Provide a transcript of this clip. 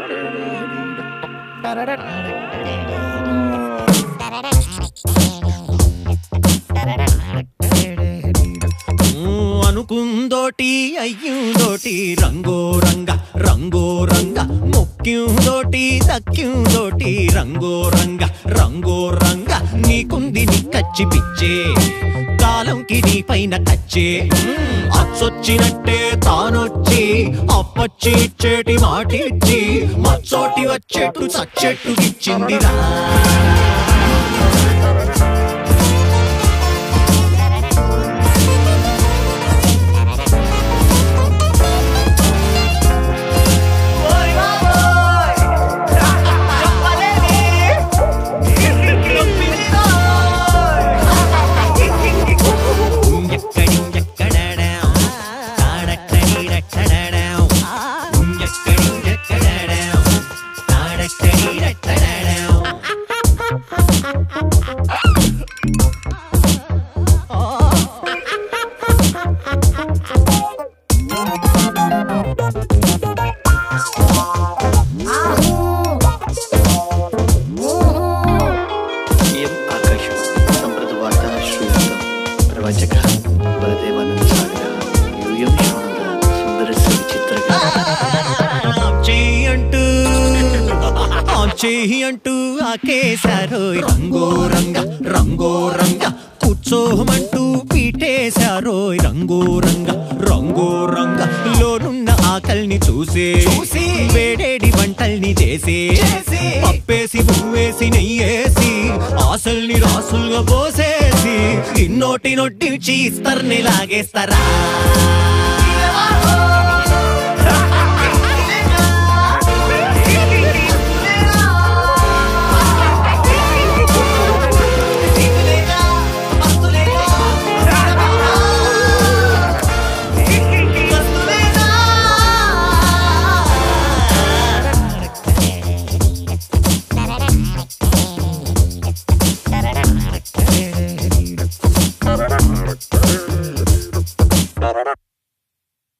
అనుకుందోటి అయ్యుందోటి రంగో రంగ రంగో రంగ ముక్కిందోటి దక్కిందోటి రంగో రంగ రంగో రంగ నీకుంది నీ కచ్చి పిచ్చే కాలంకి నీ పైన కచ్చే మ్మ్, అచ్చొచ్చినట్టే తానొచ్చి అప్పచ్చి ఇచ్చేటి మాటిచ్చి మచ్చోటి వచ్చేట్టు చచ్చెట్టు ఇచ్చిందిరా ఎం ఆకాశం సంప్రద వార్త శ్రీయుతం ప్రవచక బలదేవానంద సాగర యూయం శోణద సుందరస్య విచిత్రగా చెయ్యి అంటూ ఆ చెయ్యి అంటూ ఆకేశారో రంగో రంగ రంగో రంగ కూర్చోమంటూ పీటేశారో రంగో రంగ రంగో రంగ లోనున్న ఆకల్ని చూసే చూసి వేడేడి వంటల్ని చేసే పప్పేసి పువ్వేసి నెయ్యేసి ఆశల్ని రాసులుగా పోసేసి ఇన్నోటి నొట్టి చీస్తర్ని లాగేస్తారా